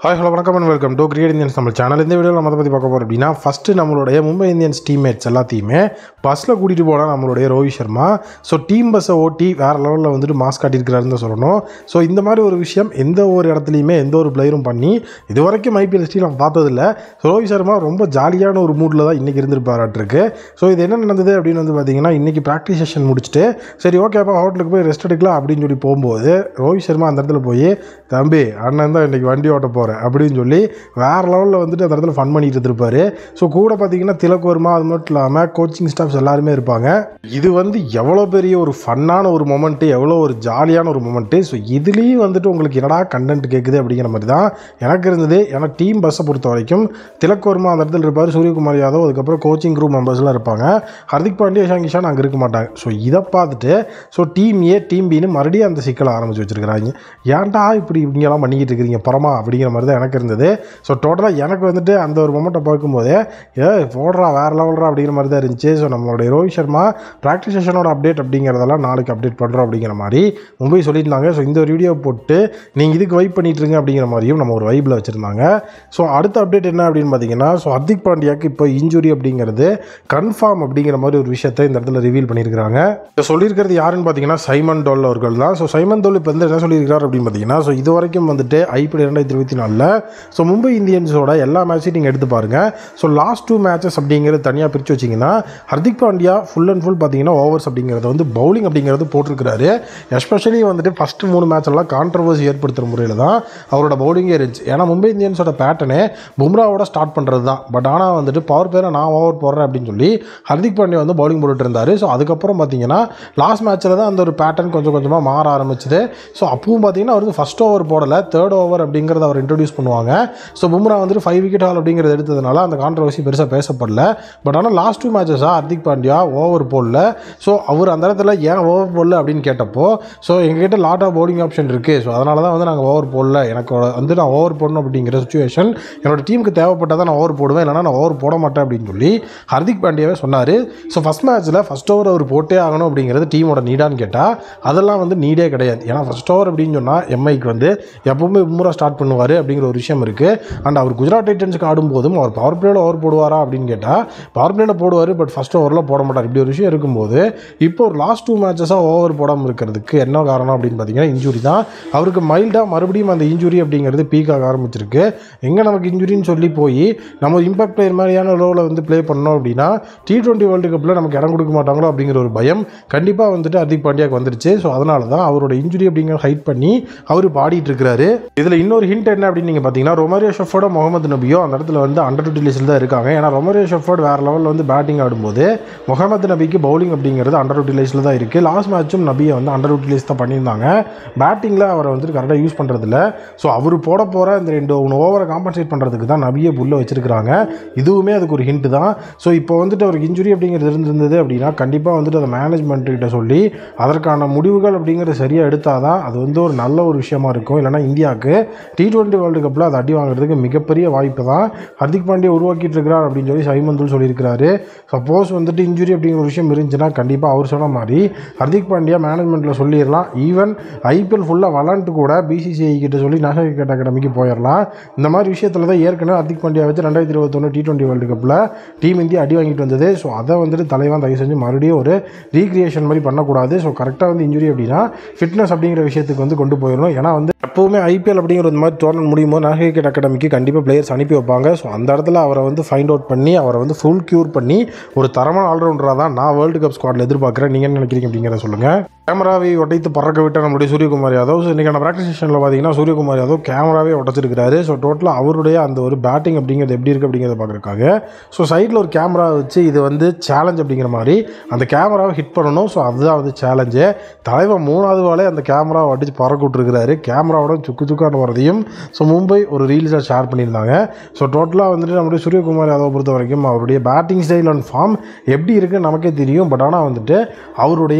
hi hello வணக்கம் and welcome to create Indians நம்ம channel இந்த வீடியோவில் நம்ம அதை பற்றி பார்க்க போகிறோம் அப்படின்னா ஃபஸ்ட்டு நம்மளுடைய மும்பை இந்தியன்ஸ் டீம்மேட்ஸ் எல்லாத்தையுமே பஸ்ஸில் கூட்டிகிட்டு போனால் நம்மளுடைய ரோஹித் சர்மா ஸோ டீம் பஸ்ஸை ஓட்டி வேறு லெவலில் வந்துட்டு மாஸ் காட்டியிருக்கிறாருன்னு தான் சொல்லணும் ஸோ இந்த மாதிரி ஒரு விஷயம் எந்த ஒரு இடத்துலையுமே எந்த ஒரு பிளேயரும் பண்ணி இது வரைக்கும் ஐபிஎல் ஹிஸ்ட்ரி நம்ம பார்த்ததில்ல ஸோ ரோஹித் சர்மா ரொம்ப ஜாலியான ஒரு மூடில் தான் இன்றைக்கி இருந்திருப்பாராட்டிருக்கு ஸோ இது என்ன நடந்தது அப்படின்னு வந்து பார்த்தீங்கன்னா இன்றைக்கி ப்ராக்டிஸ் செஷன் முடிச்சுட்டு சரி ஓகேப்பா ஹோட்டலுக்கு போய் ரெஸ்ட் எடுக்கலாம் அப்படின்னு சொல்லி போகும்போது ரோஹித் சர்மா அந்த இடத்துல போய் தம்பி அண்ணன் தான் இன்றைக்கி வண்டி ஓட்ட போகிறேன் அப்படின்னு சொல்லி வேறு லெவலில் வந்துட்டு அந்த இடத்துல ஃபன் பண்ணிட்டு இருந்திருப்பாரு ஸோ கூட பார்த்தீங்கன்னா திலக் வர்மா அது மட்டும் இல்லாமல் கோச்சிங் ஸ்டாஃப்ஸ் எல்லாருமே இருப்பாங்க இது வந்து எவ்வளோ பெரிய ஒரு ஃபன்னான ஒரு மொமெண்ட்டு எவ்வளோ ஒரு ஜாலியான ஒரு மொமெண்ட்டு ஸோ இதுலேயும் வந்துட்டு உங்களுக்கு என்னடா கண்டென்ட் கேட்குது அப்படிங்கிற மாதிரி தான் எனக்கு இருந்தது ஏன்னா டீம் பஸ்ஸை பொறுத்த வரைக்கும் திலக் வர்மா அந்த இடத்துல இருப்பார் சூரியகுமார் யாதவ் அதுக்கப்புறம் கோச்சிங் குரூப் மெம்பர்ஸ்லாம் இருப்பாங்க ஹர்திக் பாண்டியா இஷான் கிஷான் அங்கே இருக்க மாட்டாங்க ஸோ இதை பார்த்துட்டு ஸோ டீம் ஏ டீம் பின்னு மறுபடியும் அந்த சிக்கலை ஆரம்பிச்சு வச்சிருக்கிறாங்க ஏன்டா இப்படி இங்கெல்லாம் பண்ணிக்கிட்டு இருக்கிறீங்க பரமா அப்படிங்கிற மாதிரி தான் எனக்கு இருந்தது ஸோ டோட்டலாக எனக்கு வந்துட்டு அந்த ஒரு மொமெண்ட்டை பார்க்கும்போதே ஏ போடுறா வேறு லெவல்ரா அப்படிங்கிற மாதிரி தான் இருந்துச்சு ஸோ நம்மளுடைய ரோஹித் சர்மா ப்ராக்டிஸ் செஷனோட அப்டேட் அப்படிங்கிறதெல்லாம் நாளைக்கு அப்டேட் பண்ணுறோம் அப்படிங்கிற மாதிரி மும்பை சொல்லியிருந்தாங்க ஸோ இந்த ஒரு வீடியோ போட்டு நீங்கள் இதுக்கு வைப் பண்ணிட்டு இருங்க அப்படிங்கிற மாதிரியும் நம்ம ஒரு வைப்பில் வச்சுருந்தாங்க ஸோ அடுத்த அப்டேட் என்ன அப்படின்னு பார்த்தீங்கன்னா ஸோ ஹர்திக் பாண்டியாக்கு இப்போ இன்ஜுரி அப்படிங்கிறது கன்ஃபார்ம் அப்படிங்கிற மாதிரி ஒரு விஷயத்தை இந்த இடத்துல ரிவீல் பண்ணியிருக்கிறாங்க இப்போ சொல்லியிருக்கிறது யாருன்னு பார்த்தீங்கன்னா சைமன் டோல் அவர்கள் தான் ஸோ சைமன் டோல் இப்போ வந்து என்ன சொல்லியிருக்காரு அப்படின்னு பார்த்தீங்கன்னா ஸோ இது வரைக்கும் வந்துட்டு ஐபிஎல் ரெண்டாயிரத்தி இருபத்தி நாலில் ஸோ மும்பை இந்தியன்ஸோட எல்லா மேட்சையும் நீங்கள் எடுத்து பாருங்கள் ஸோ லாஸ்ட் டூ மேட்சஸ் அப்படிங்கிறது தனியாக பிரித்து வச்சிங்கன்னா Hardik Pandya full and full பார்த்தீங்கன்னா ஓவர்ஸ் அப்படிங்கிறது வந்து பவுலிங் அப்படிங்கிறது போட்டிருக்கிறாரு எஸ்பெஷலி வந்துட்டு ஃபஸ்ட்டு மூணு மேட்ச் எல்லாம் கான்ட்ரவர்சி ஏற்படுத்துகிற முறையில் தான் அவரோட பவுலிங்கே இருந்துச்சு ஏன்னா மும்பை இந்தியன்ஸோட பேட்டர்னே பும்ராவோட ஸ்டார்ட் பண்ணுறது தான் பட் ஆனால் வந்துட்டு பவர் பிளேயரை நான் ஓவர் போடுறேன் அப்படின்னு சொல்லி ஹர்திக் பாண்டியா வந்து பவுலிங் போட்டுட்டு இருந்தார் ஸோ அதுக்கப்புறம் பார்த்தீங்கன்னா லாஸ்ட் மேட்ச்சில் தான் அந்த ஒரு பேட்டர்ன் கொஞ்சம் கொஞ்சமாக மாற ஆரம்பிச்சுது ஸோ அப்பவும் பார்த்தீங்கன்னா அவர் வந்து ஃபஸ்ட் ஓவர் போடலை தேர்ட் ஓவர் அப்படிங்கிறத அவர் இன்ட்ரடியூஸ் பண்ணுவாங்க ஸோ பும்ரா வந்துட்டு ஃபைவ் விக்கெட் ஹால் அப்படிங்கிறது எடுத்ததுனால அந்த கான்ட்ரவர்சி பெருசாக பேசப்படல பட் ஆனால் லாஸ்ட் டூ மேட்சஸாக ஹர்திக் பாண்டியா ஓவர் போடல ஸோ அவர் அந்த இடத்துல ஏன் ஓவர் போடல அப்படின்னு கேட்டப்போ ஸோ எங்ககிட்ட லாட் ஆஃப் பவுலிங் ஆப்ஷன் இருக்குது ஸோ அதனால தான் வந்து நாங்கள் ஓவர் போடல எனக்கு வந்து நான் ஓவர் போடணும் அப்படிங்கிற சுச்சுவேஷன் என்னோட டீமுக்கு தேவைப்பட்டால் தான் நான் ஓவர் போடுவேன் இல்லைனா நான் ஓவர் போட மாட்டேன் அப்படின்னு சொல்லி ஹர்திக் பாண்டியாவே சொன்னார் ஸோ ஃபஸ்ட் மேட்ச்சில் ஃபஸ்ட் ஓவர் அவர் போட்டே ஆகணும் அப்படிங்கிறது டீமோட நீடான்னு கேட்டால் அதெல்லாம் வந்து நீடே கிடையாது ஏன்னா ஃபஸ்ட் ஓவர் அப்படின்னு சொன்னால் எம்ஐக்கு வந்து எப்பவுமே மும்முறை ஸ்டார்ட் பண்ணுவார் அப்படிங்கிற ஒரு விஷயம் இருக்குது அண்ட் அவர் குஜராத் டைட்டன்ஸுக்கு ஆடும்போதும் அவர் பவர் பிளேயில் ஓவர் போடுவாரா அப்படின்னு கேட்டால் பவர் பிளேயில் போடுவார் பட் ஃபஸ்ட் ஓவரில் போட மாட்டார் இப்படி ஒரு விஷயம் இருக்கும்போது இப்போ ஒரு லாஸ்ட் டூ மேட்சஸாக ஓவர் போடாமல் இருக்கிறதுக்கு என்ன காரணம் அப்படின்னு பார்த்தீங்கன்னா இன்ஜுரி தான் அவருக்கு மைல்டாக மறுபடியும் அந்த இன்ஜுரி அப்படிங்கிறது பீக் ஆக ஆரம்பிச்சிருக்கு எங்கே நமக்கு இன்ஜுரின்னு சொல்லி போய் நம்ம ஒரு இம்பாக்ட் பிளேயர் மாதிரியான ரோலை வந்து ப்ளே பண்ணோம் அப்படின்னா டி டுவெண்ட்டி வேர்ல்டு கப்பில் நமக்கு இடம் கொடுக்க மாட்டாங்களோ அப்படிங்கிற ஒரு பயம் கண்டிப்பாக வந்துட்டு ஹர்திக் பாண்டியாக்கு வந்துருச்சு ஸோ அதனால தான் அவரோட இன்ஜுரி அப்படிங்கிற ஹைட் பண்ணி அவர் பாடிட்டு இருக்கிறாரு இதில் இன்னொரு ஹிண்ட் என்ன அப்படின்னு நீங்கள் பார்த்தீங்கன்னா ரொமரியோ ஷெஃபோட முகமது நபியோ அந்த இடத்துல வந்து அண்டர் யூட்டிலைஸில் தான் இருக்காங்க ஏன்னா ரொமரியோ ஷெஃபோர்ட் வேறு லெவலில் வந்து பேட்டிங் ஆடும்போது முகமது நபிக்கு பவுலிங் அப்படிங்கிறது அண்டர் யூட்டிலைஸில் தான் இருக்குது லாஸ்ட் மேட்சும் நபியை வந்து அண்டர் யூட்டிலைஸ் தான் பண்ணியிருந்தாங்க பேட்டிங்கில் அவரை வந்துட்டு கரெக்டாக யூஸ் பண்ணுறதில்ல ஸோ அவர் போட போகிற இந்த ரெண்டு ஒன்று ஓவரை காம்பன்சேட் பண்ணுறதுக்கு தான் நபியை புல்ல வச்சிருக்கிறாங்க இதுவுமே அதுக்கு ஒரு ஹிண்ட் தான் ஸோ இப்போ வந்துட்டு அவருக்கு இன்ஜுரி அப்படிங்கிறது இருந்திருந்தது அப்படின்னா கண்டிப்பாக வந்துட்டு அதை மேனேஜ்மெண்ட் கிட்ட சொல்லி அதற்கான முடிவுகள் அப்படிங்கிறது சரியாக எடுத்தால் தான் அது வந்து ஒரு நல்ல ஒரு விஷயமா இருக்கும் இல்லைனா இந்தியாவுக்கு டி டுவெண்ட்டி வேர்ல்டு கப்பில் அது அடி வாங்குறதுக்கு மிகப்பெரிய வாய்ப்பு தான் ஹர்திக் பாண்டியா உருவாக்கிட்டு இருக்கிறார் அப்படின்னு சொல்லி சைமந்துல் சொல்லியிருக்கிறாரு சப்போஸ் வந்துட்டு இன்ஜுரி அப்படிங்கிற ஒரு விஷயம் இருந்துச்சுன்னா கண்டிப்பாக அவர் சொன்ன மாதிரி ஹர்திக் பாண்டியா மேனேஜ்மெண்ட்டில் சொல்லிடலாம் ஈவன் ஐபிஎல் ஃபுல்லாக விளாண்டுட்டு கூட பிசிசிஐ கிட்ட சொல்லி நேஷனல் கிரிக்கெட் அகாடமிக்கு போயிடலாம் இந்த மாதிரி விஷயத்தில் தான் ஏற்கனவே ஹர்திக் பாண்டியா வச்சு ரெண்டாயிரத்தி இருபத்தொன்று டி டுவெண்ட்டி வேர்ல்டு கப்பில் டீம் இந்தியா அடி வாங்கிட்டு வந்தது ஸோ அதை வந்துட்டு தலைவன் தயவு செஞ்சு மறுபடியும் ஒரு ரீக்ரியேஷன் மாதிரி பண்ணக்கூடாது ஸோ கரெக்டாக வந்து இன்ஜுரி அப்படின்னா ஃபிட்னஸ் அப்படிங்கிற விஷயத்துக்கு வந்து கொண்டு போயிடணும் ஏன்னா வந்து எப்போவுமே ஐபிஎல் அப்படிங்கிற இந்த மாதிரி டோர்னமெண்ட் முடியும் போது நேஷனல் கிரிக்கெட் அகாடமிக்கு கண்டிப்பாக பிளேயர்ஸ் அனுப்பி வைப்பாங்க ஸோ அந்த இடத்துல அவரை வந்து ஃபைண்ட் அவுட் பண்ணி அவரை வந்து ஃபுல் க்யூர் பண்ணி ஒரு தரமான ஆல்ரவுண்டராக தான் நான் வேர்ல்டு கப் ஸ்குவாடில் எதிர்பார்க்குறேன் நீங்கள் என்ன நினைக்கிறீங்க அப்படிங்கிறத சொல்லுங்கள் கேமராவை உடைத்து பறக்க விட்ட நம்முடைய சூரியகுமார் யாதவ் ஸோ இன்றைக்கான ப்ராக்டிஸ் செஷனில் பார்த்தீங்கன்னா சூரியகுமார் யாதவ் கேமராவே உடச்சிருக்கிறாரு ஸோ டோட்டலாக அவருடைய அந்த ஒரு பேட்டிங் அப்படிங்கிறது எப்படி இருக்குது அப்படிங்கிறத பார்க்குறக்காக ஸோ சைடில் ஒரு கேமரா வச்சு இது வந்து சேலஞ்ச் அப்படிங்கிற மாதிரி அந்த கேமராவை ஹிட் பண்ணணும் ஸோ அதுதான் வந்து சேலஞ்சு தலைவர் மூணாவது வாழை அந்த கேமராவை அடித்து பறக்க விட்டுருக்கிறாரு கேமராவோட சுக்கு சுக்கான வரதையும் ஸோ மும்பை ஒரு ரீல்ஸாக ஷேர் பண்ணியிருந்தாங்க ஸோ டோட்டலாக வந்துட்டு நம்முடைய சூரியகுமார் யாதவ் பொறுத்த வரைக்கும் அவருடைய பேட்டிங் ஸ்டைல் அண்ட் ஃபார்ம் எப்படி இருக்குன்னு நமக்கே தெரியும் பட் ஆனால் வந்துட்டு அவருடைய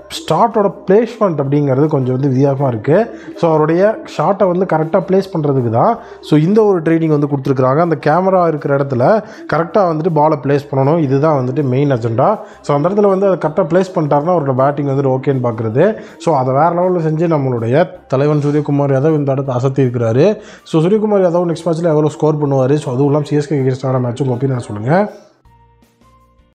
ஸ்டார்ட்டோட பிளேஸ்மெண்ட் அப்படிங்கிறது கொஞ்சம் வந்து வித்தியாசமாக இருக்குது ஸோ அவருடைய ஷாட்டை வந்து கரெக்டாக ப்ளேஸ் பண்ணுறதுக்கு தான் ஸோ இந்த ஒரு ட்ரைனிங் வந்து கொடுத்துருக்குறாங்க அந்த கேமரா இருக்கிற இடத்துல கரெக்டாக வந்துட்டு பாலை ப்ளேஸ் பண்ணணும் இதுதான் வந்துட்டு மெயின் அஜெண்டா ஸோ அந்த இடத்துல வந்து அதை கரெக்டாக ப்ளேஸ் பண்ணிட்டாருன்னா அவரோட பேட்டிங் வந்துட்டு ஓகேன்னு பார்க்குறது ஸோ அதை வேறு லெவலில் செஞ்சு நம்மளுடைய தலைவன் சூரியகுமார் யாதவ் இந்த இடத்த அசத்தி இருக்கிறாரு ஸோ சூரியகுமார் யாதவ் நெக்ஸ்ட் மேட்ச்சில் எவ்வளோ ஸ்கோர் பண்ணுவார் ஸோ அதுவும் இல்லாமல் சிஎஸ்கே எகேன்ஸ்டான மேட்ச் உங்கள் ஒப்பீனியன் சொல்லுங்கள்